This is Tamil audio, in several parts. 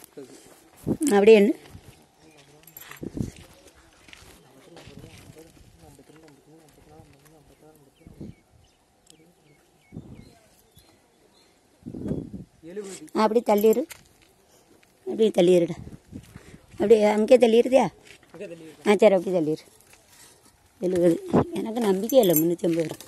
முப்பது அப்படியே எண்ணு எழுபது அப்படி தள்ளிடு அப்படியே தள்ளிடுடா அப்படியே அங்கே தள்ளிடுதியா இங்கே தள்ளி இருக்கு. ஆ சரி அப்படி தள்ளிடு எழுபது எனக்கு நம்பிக்கை இல்லை முந்நூற்றி ஐம்பது ரூபா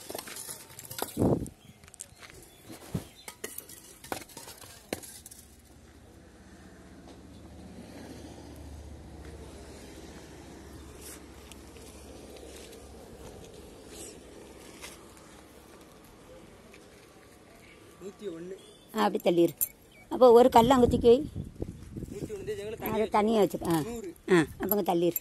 நூற்றி ஒன்று ஆ அப்படி தள்ளிடு அப்போ ஒரு கல் அங்கே தூக்கி வை. நூற்றி ஒன்று எங்களுக்கு அதை தனியாக வச்சுக்க ஆ நூறு ஆ அப்போங்க தள்ளிடு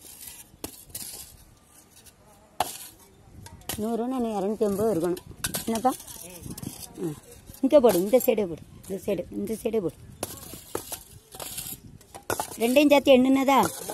நூறுன்னு நீ இரநூத்தி ஐம்பது இருக்கணும் என்னப்பா ஆ இங்கே போடு இந்த சைடே போடு இந்த சைடு இந்த சைடே போடு ரெண்டையும் சேர்த்து எண்ணுனதா அம்மா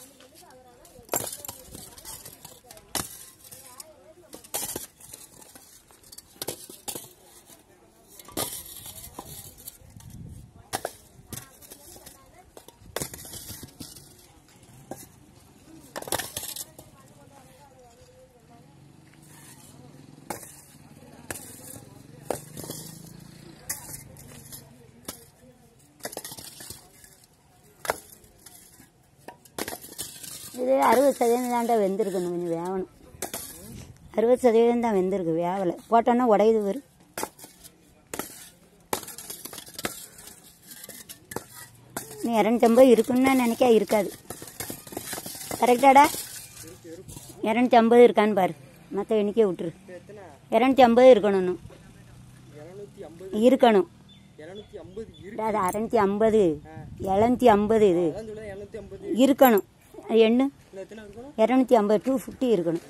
இது அறுபது சதவீதம் தாண்டா வெந்திருக்கணும் கொஞ்சம் வேகணும் அறுபது சதவீதம் தான் வெந்திருக்கு வேகலை போட்டோன்னா உடையுது வரும் நீ இரநூத்தம்பது இருக்குன்னு நினைக்க இருக்காது கரெக்டாடா இரநூத்தி ஐம்பது இருக்கான்னு பாரு மற்ற எண்ணிக்கை விட்டுரு இப்போ எத்தனை இரநூத்தி ஐம்பது இருக்கணும் இன்னும். இரநூத்தி ஐம்பது இருக்கணும் இரநூத்தி ஐம்பது இருக்கு அது அறநூத்தி ஐம்பது எழுநூத்தி ஐம்பது இது அதான் சொல்லுவேன் இரநூத்தி ஐம்பது இருக்கணும் அது எண்ணு இன்னும் எத்தனை இருக்கணும் இரநூத்தி ஐம்பது டூ ஃபிஃப்டி இருக்கணும்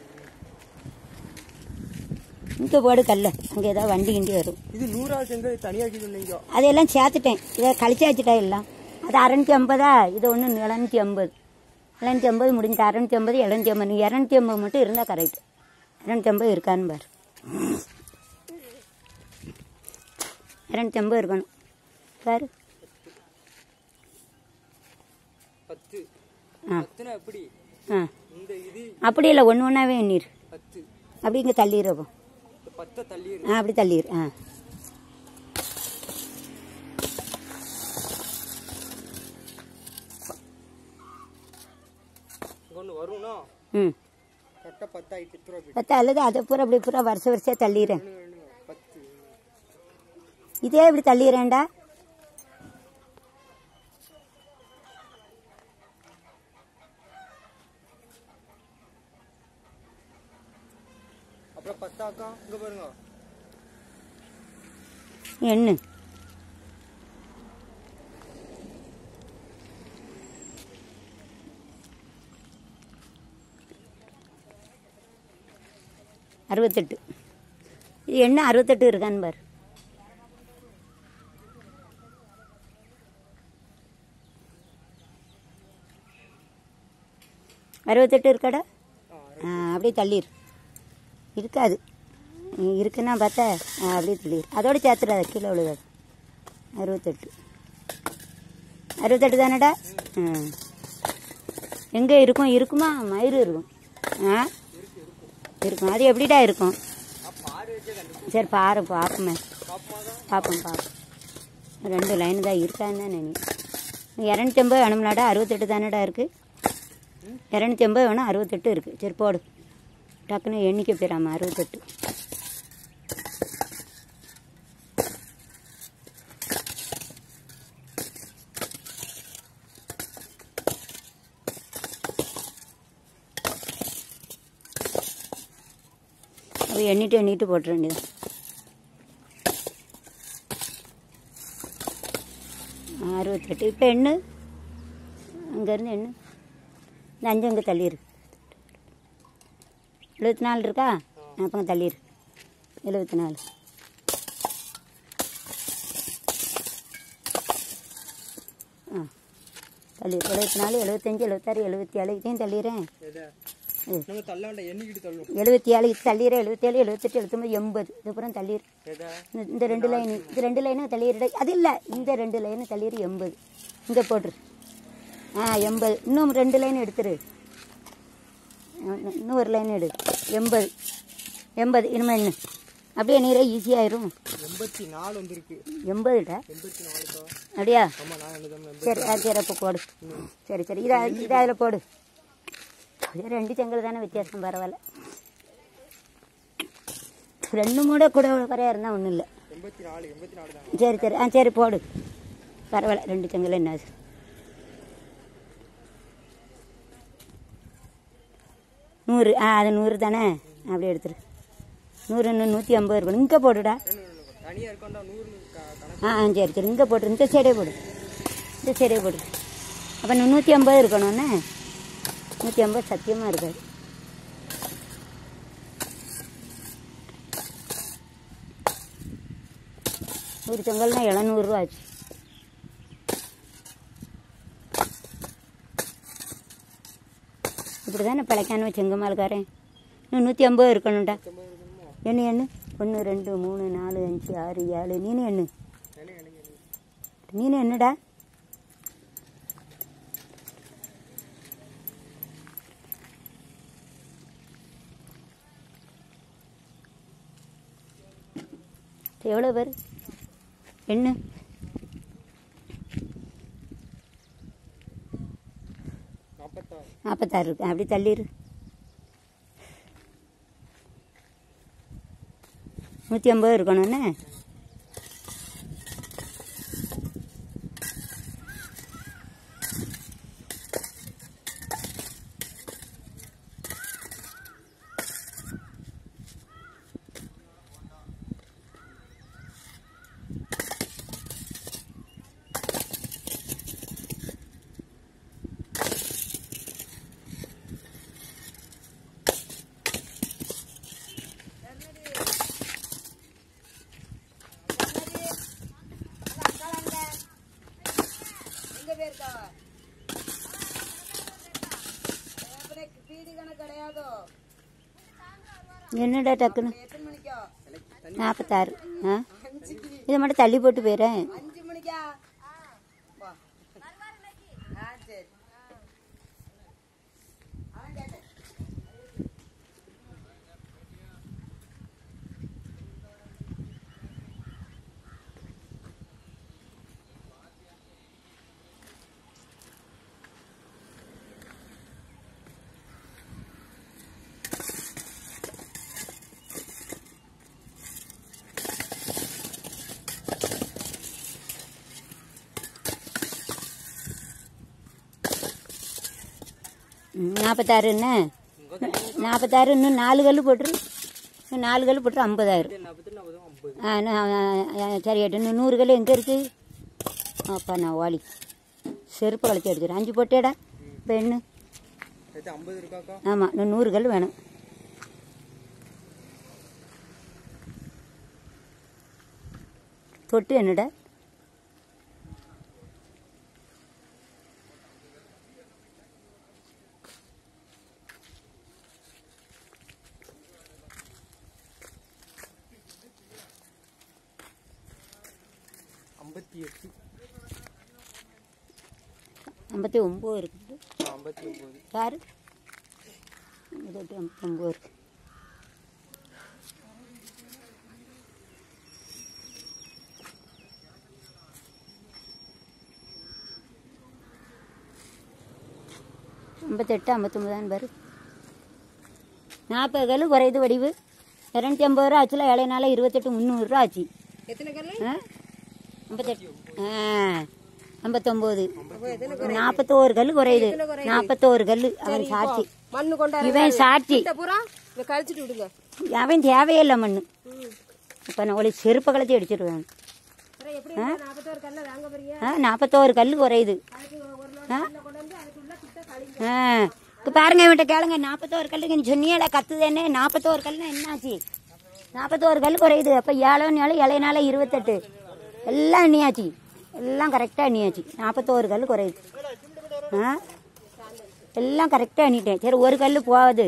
இங்கே போடு கல்ல அங்கே ஏதாவது வண்டி கிண்டி வரும் இது நூறாவது எங்க தனியாக்கி சொன்னீங்க அதையெல்லாம் சேர்த்துட்டேன் இதை கழிச்சாச்சுட்டா எல்லாம் அது அறநூற்றி ஐம்பதா இது ஒன்று எழுநூற்றி ஐம்பது எழுநூற்றி ஐம்பது முடிஞ்சு அறநூற்றி ஐம்பது எழுநூற்றி ஐம்பது நீ இரநூத்தி ஐம்பது மட்டும் இருந்தால் கரெக்ட் இரநூத்தி ஐம்பது இருக்கான்னு பாரு இரநூத்தி ஐம்பது இருக்கணும் பாரு பத்து ஆ. பத்துனா எப்படி ஆ இந்த இது அப்படி இல்லை ஒன்று ஒன்றாவே எண்ணிரு பத்து அப்படி இங்கே தள்ளிடுறப்போ இந்த பத்தை தள்ளி ஆ அப்படி தள்ளிடு ஆ ஒன்று வரும்னா ம் கரெக்டாக பத்தாயிட்டு எட்டு ரூபா போயிட்டு பத்தா அல்லது அதை பூரா அப்படி பூரா வருஷ வருஷம் தள்ளிடுறேன் ஒன்று, ஒன்று, பத்து இதே இப்படி தள்ளிடுறேன்டா அப்புறம் பத்தாக்கா இங்கே பாருங்க எண்ணு அறுபத்தெட்டு இது என்ன அறுபத்தெட்டு இருக்கான்னு பாரு அறுபத்தெட்டு இருக்காடா ஆ ஆ அப்படியே தள்ளிடு இருக்காது நீ இருக்குன்னா பார்த்தா ஆ, அப்படியே தள்ளிடு அதோட சேர்த்துடாத கீழே விழுகாது அறுபத்தெட்டு அறுபத்தெட்டு தானடா ஆ எங்கே இருக்கும் இருக்குமா மயிறு இருக்கும் ஆ இருக்கும் அது எப்படிடா இருக்கும் பாரு வச்சே கண்டு சரி பாரு பார்ப்போமே பாப்பமா தான் பார்ப்போம் பார்ப்போம் ரெண்டு லைன் தான் இருக்கான்னு தான் நினைக்கிறேன் இரநூத்தி ஐம்பது வேணும்லாடா அறுபத்தெட்டு தானடா இருக்குது இரநூத்தி ஐம்பது வேணும் அறுபத்தெட்டு இருக்குது சரி போடு டக்குன்னு எண்ணிக்கை போயிடாம அறுபத்தெட்டு அது எண்ணிட்டு எண்ணிட்டு போட்டுற வேண்டியது அறுபத்தெட்டு இப்போ எண்ணு அங்கேருந்து எண்ணு இந்த அஞ்சு அங்கே தள்ளிடு எழுபத்தி நாலு இருக்கா அப்போ தள்ளிடு எழுபத்தி நாலு ஆ தள்ளி எழுபத்தி நாலு எழுபத்தஞ்சி எழுபத்தாறு எழுபத்தி ஏழு இதையும் தள்ளிடுறேன் எதை நம்ம தள்ள வேண்டாம் எண்ணிக்கிட்டு தள்ளுவோம் எழுபத்தி ஏழு இது தள்ளிடுற எழுபத்தேழு எழுபத்தெட்டு எழுபத்தொம்பது எண்பது இதுக்கப்புறம் தள்ளிடு எதா இந்த இந்த ரெண்டு லைனு இந்த ரெண்டு லைனும் தள்ளிடு அது இல்லை இந்த ரெண்டு லைனு தள்ளிடு எண்பது இங்கே போட்டுரு ஆ எண்பது இன்னும் ரெண்டு லைன் எடுத்துரு இன்னும் இன்னும் ஒரு லைன் எடு எண்பது எண்பது இனிமே என்ன அப்படியே நீரே ஈஸியாயிரும் எண்பத்தி நாலு வந்திருக்கு எண்பதுடா எண்பத்தி நாலுக்கா அப்படியா ஆமா நான் என்ன சரி ஆ சரி அப்போ போடு சரி சரி இதை இதை அதில் போடு இது ரெண்டு செங்கல் தானே வித்தியாசம் பரவாயில்ல ரெண்டு மூட கூட குறையா இருந்தால் ஒன்றும் இல்லை எண்பத்தி நாலு எண்பத்தி நாலு தான் சரி சரி ஆ சரி போடு பரவாயில்ல ரெண்டு செங்கல் என்ன ஆச்சு? நூறு ஆ அது நூறு தானே அப்படியே எடுத்துரு நூறு இன்னும் நூற்றி ஐம்பது இருக்கணும் இங்கே போடுடா தனியா இருக்காண்டா நூறு க- கணக்கு ஆ ஆ சரி சரி இங்கே போட்டு இந்த சைடே போடு இந்த சைடே போடு அப்போ இன்னும் நூற்றி ஐம்பது இருக்கணும்ண்ணே நூற்றி ஐம்பது சத்தியமாக இருக்காது ஒரு செங்கல்னா எழுநூறுவா ஆச்சு இப்படி தானே பிழைக்கானு செங்கமால்காரன் இன்னும் நூற்றி ஐம்பது இருக்கணும்டா எண்ணு எண்ணு ஒன்று ரெண்டு மூணு நாலு அஞ்சு ஆறு ஏழு நீனு எண்ணு என்ன எனக்கு நீனு என்னடா எவ்வளோ பேர் என்ன நாற்பத்தாறு நாற்பத்தாறு இருக்கு அப்படி தள்ளிடு நூற்றி ஐம்பது இருக்கணும்ண்ணே என்னடா டக்குன்னு நாற்பத்தாறு ஆ இதை மட்டும் தள்ளி போட்டு போயிடுறேன் அஞ்சு மணிக்கா வா ஆ சரி அவன் கேட்டேன் ம், நாற்பத்தாறு என்ன நாற்பத்தாறு இன்னும் நாலு கல் போட்டுரு இன்னும் நாலு கல் போட்டுரு ஐம்பதாயிரம் நாற்பத்தி நாற்பது ஐம்பது ஆ இன்னும், ஆ, ஆ, சரி எட்டு இன்னும் நூறு கல் எங்கே இருக்குது அப்பா நான் வாலி செருப்பு கழிச்சு அடிச்சிடும் அஞ்சு போட்டேடா இப்போ என்ன எது ஐம்பது இருக்காக்கா ஆமாம் இன்னும் நூறு கல் வேணும் தொட்டு என்னடா ஐம்பத்தி எட்டு ஐம்பத்தி ஒம்பது இருக்குது ஐம்பத்தி ஒம்பது யாரு ஐம்பத்தெட்டு ஐம்பத்தொம்பது இருக்கு ஐம்பத்தெட்டு ஐம்பத்தொம்பதான்னு பாரு நாற்பது கல் குறையுது வடிவு இரநூத்தி ஐம்பது ரூபா ஆச்சுல ஏழைனால இருபத்தெட்டு முந்நூறுரூவா ஆச்சு எத்தனை கல்லு ஆ ஐம்பத்தெட்டு ஆ ஐம்பத்தொம்போது நாற்பத்தோரு கல் குறையுது நாற்பத்தோரு கல் அவன் சாட்சி மண்ணு கொண்டாரு இவன் சாட்சி இந்த பூரா இதை கழிச்சிட்டு விடுங்க அவன் தேவையில்லை மண்ணு இப்போ நான் ஒரு செருப்பை கலத்தி அடிச்சிருவேன் அப்புறம் எப்படி இருந்தா நாற்பத்தோரு கல்ல வாங்க போறீங்க ஆ நாற்பத்தோரு கல் குறையுது அதுக்கு ஒரு லோட் கல்ல கொண்டு வந்து அதுக்குள்ள கிட்ட கழிங்க ஆ இப்போ பாருங்க இவன்கிட்ட கேளுங்க நாற்பத்தோரு கல்லுக்கு நீ சொன்னியல கத்துதேனே நாற்பத்தோரு கல்லுனா என்னாச்சு நாற்பத்தோரு கல் குறையுது அப்போ ஏழோன்னு ஏழு இலையினால இருபத்தெட்டு எல்லாம் எண்ணியாச்சு எல்லாம் கரெக்டாக எண்ணியாச்சு நாற்பத்தோரு கல் குறையுது ஆ எல்லாம் கரெக்டாக எண்ணிட்டேன் சரி ஒரு கல் போகுது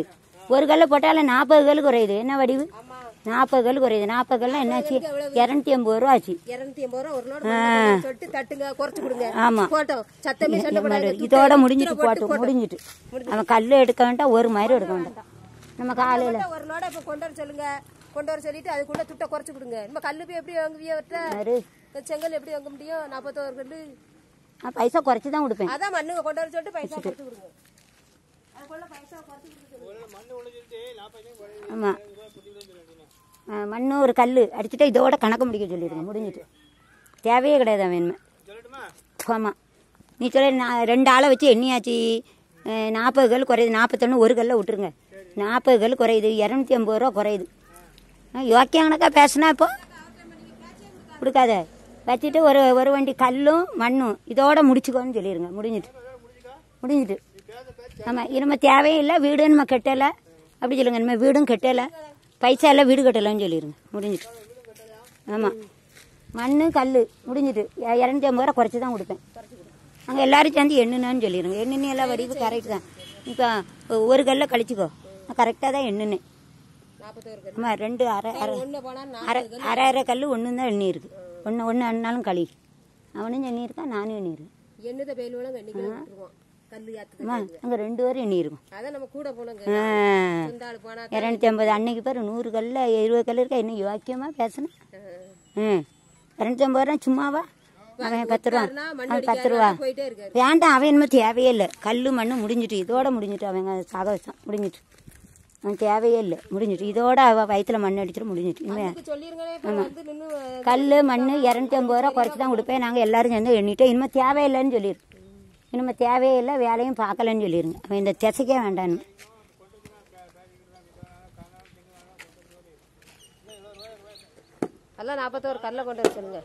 ஒரு கல்ல போட்டாலும் நாற்பது கல் குறையுது என்ன வடிவு நாற்பது கல் குறையுது நாற்பது கல்லாம் என்னாச்சு இரநூத்தி ஐம்பது ரூபா ஆச்சு இருநூத்தி எண்பது ரூபா ஒரு நோட்டு சொல்லிட்டு தட்டுங்க குறைச்சு கொடுங்க ஆமா. போட்டோம் சத்தமே சண்டை போடாதீங்க. இதோட முடிஞ்சிட்டு போட்டு முடிஞ்சிட்டு அவன் கல் எடுக்க வேண்டாம் ஒரு மாதிரி எடுக்க வேண்டாம் நம்ம காலையில் கொண்டா ஒரு லோட இப்ப கொண்டு வர சொல்லுங்க கொண்டு வர சொல்லிட்டு அதுக்குள்ள துட்டை குறைச்சு கொடுங்க நம்ம கல்லு போய் எப்படி வாங்குவிய அவர்கிட்ட யாரு இந்த செங்கல் எப்படி வாங்க முடியும் நாற்பத்தோரு கல்லு நான் பைசா குறைச்சி தான் கொடுப்பேன் அதான் மண்ணுங்க கொண்டு வர சொல்லிட்டு பைசா குறைச்சு கொடுங்க அதுக்குள்ள பைசா குறைச்சு கொடுங்க ஆமாம் மண்ணு ஒரு கல் அடிச்சுட்டு இதோட கணக்கு முடிக்க சொல்லிடுங்க முடிஞ்சிட்டு தேவையே கிடையாது அவன் வேணுமே ஆமாம் நீ சொல்ல நான் ரெண்டு ஆளை வச்சு எண்ணியாச்சு அஹ், நாற்பது கல் குறையுது நாற்பத்தொன்று ஒரு கல்லை விட்டுருங்க நாற்பது கல் குறையுது இரநூத்தி ஐம்பது ரூபா குறையுது ஆ, யோக்கியம் கணக்காக பேசுனா இப்போ கொடுக்காத வச்சுட்டு ஒரு ஒரு வண்டி கல்லும் மண்ணும் இதோட முடிச்சுக்கோன்னு சொல்லிடுங்க முடிஞ்சிட்டு முடிஞ்சிட்டு ஆமாம் இனிமே தேவையில்லை வீடு நம்ம கட்டலை அப்படி சொல்லுங்க இனிமேல் வீடும் கட்டலை பைசா எல்லாம் வீடு கட்டலைன்னு சொல்லிடுங்க முடிஞ்சிட்டு ஆமாம் மண் கல் முடிஞ்சிட்டு இ- இரநூத்தி ஐம்பது ரூபா குறைச்சி தான் கொடுப்பேன் அங்கே எல்லாரும் சேர்ந்து எண்ணுனேன்னு சொல்லிடுங்க எண்ணுன்னு எல்லாம் வடிவு கரெக்ட் தான் இப்போ ஒரு கல்லை கழிச்சுக்கோ நான் கரெக்டாக தான் எண்ணுனேன் நாற்பத்தோரு கல்லு ஆமாம் ரெண்டு அரை அரை ஒண்ணு போனா நான் அரை அரை அரை கல் ஒன்று தான் எண்ணி இருக்கு ஒன்று ஒன்று எண்ணாலும் களி அவனும் எண்ணியிருக்கான் நானும் எண்ணியிருக்கேன் எண்ணுத பெயிலும் கண்ணிக்கு விட்டுருவோம் கல்லு ஏத்துக்கு அம்மா அங்கே ரெண்டு பேரும் எண்ணியிருக்கோம் அதான் நம்ம கூட போனோங்க ஆ இந்த ஆள் போனா இரநூத்தி ஐம்பது அன்னைக்கு பேர் நூறு கல்ல இருபது கல் இருக்கா இன்னும் யோக்கியமாக பேசுனேன் ம் இரநூத்தி ஐம்பது ரூபா சும்மாவா அவன் பத்து ரூபா மண் அவன் பத்து ரூபா போயிட்டே இருக்காரு வேண்டாம் அவன் என்னமோ தேவையே இல்லை கல் மண்ணு முடிஞ்சிட்டு இதோட முடிஞ்சிட்டு அவங்க சாகவசம் முடிஞ்சிட்டு அவன் தேவையே இல்லை முடிஞ்சிட்டு இதோட அவள் வயிற்றுல மண் அடிச்சிட்டு முடிஞ்சிட்டு இனிமே இதுக்கு சொல்லிருங்களே இப்ப வந்து நின்னு கல் மண் இரநூத்தி ஐம்பது ரூபா குறைச்சி தான் கொடுப்பேன் நாங்கள் எல்லாரும் சேர்ந்து எண்ணிட்டு இனிமேல் தேவையில்லைன்னு சொல்லிடு இனிமேல் தேவையில்லை வேலையும் பார்க்கலன்னு சொல்லிடுங்க அவன் இந்த திசைக்கே வேண்டான்னு எல்லாம் நாற்பத்தோரு கல்லை கொண்டு வர சொல்லுங்க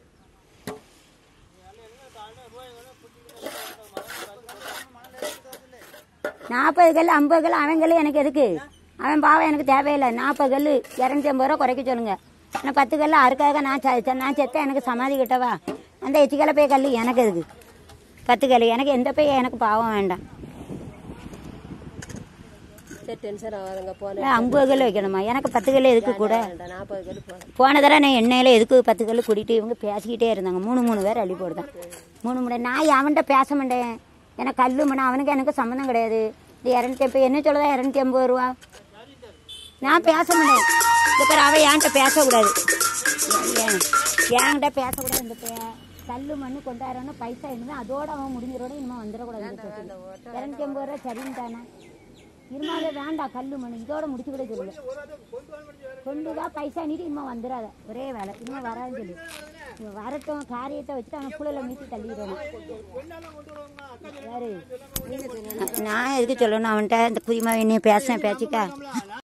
நாற்பது கல் ஐம்பது கல் அவன் கல் எனக்கு எதுக்கு அவன் பாவம் எனக்கு தேவையில்லை நாற்பது கல் இரநூத்தி ஐம்பது ரூபா குறைக்க சொல்லுங்க ஆனால் பத்து கல் அதுக்காக நான் செ- செ- நான் செத்தேன் எனக்கு சமாதி கிட்டவா அந்த எச்சிக்கலை போய் கல் எனக்கு எதுக்கு பத்து கல் எனக்கு எந்த போய் எனக்கு பாவம் வேண்டாம் சரி டென்ஷன் ஆகாதுங்க போனேன் இல்லை, ஐம்பது கல் வைக்கணுமா எனக்கு பத்து கல் எதுக்கு கூட வேண்டாம் நாற்பது கல் போனேன் போன தடவை நான் எண்ணெயில் எதுக்கு பத்து கல் கூட்டிட்டு இவங்க பேசிக்கிட்டே இருந்தாங்க மூணு மூணு பேர் அள்ளி போடுதான் மூணு மூணு நான் அவன்கிட்ட பேச மாட்டேன் எனக்கு கல்லு மணி அவனுக்கு எனக்கு சம்மந்தம் கிடையாது இது இரநூத்தி இப்போ என்ன சொல்லுதா இரநூத்தி ஐம்பது ரூபா நான் பேச மாட்டேன் இந்த பேர் அவன் என்கிட்ட பேசக்கூடாது ஏன் என்கிட்ட பேசக்கூடாது இந்த பையன் கல்லு மண்ணு கொண்டாடுறோன்னு பைசா இருந்தால் அதோட அவன் முடிஞ்சிரோட இனிமே வந்துடக்கூடாது இந்த பிரச்சனை. இரநூத்தி ஐம்பது ரூபா சரின்னு தானே இருமாவே வேண்டாம் கல்லு மண்ணு இதோட முடிச்சு கூட சொல்லு கொண்டு தான் பைசா நீட்டு இனிமே வந்துடாத ஒரே வேலை இனிமே வராதுன்னு சொல்லி இவன் வரட்டும் காரியத்தை வச்சுட்டு அவன் புள்ளையில மீட்டி தள்ளிடணும் யாரு நான் எதுக்கு சொல்லணும் அவன்கிட்ட இந்த குதிமா என்னைய பேசுறேன் பேச்சுக்கா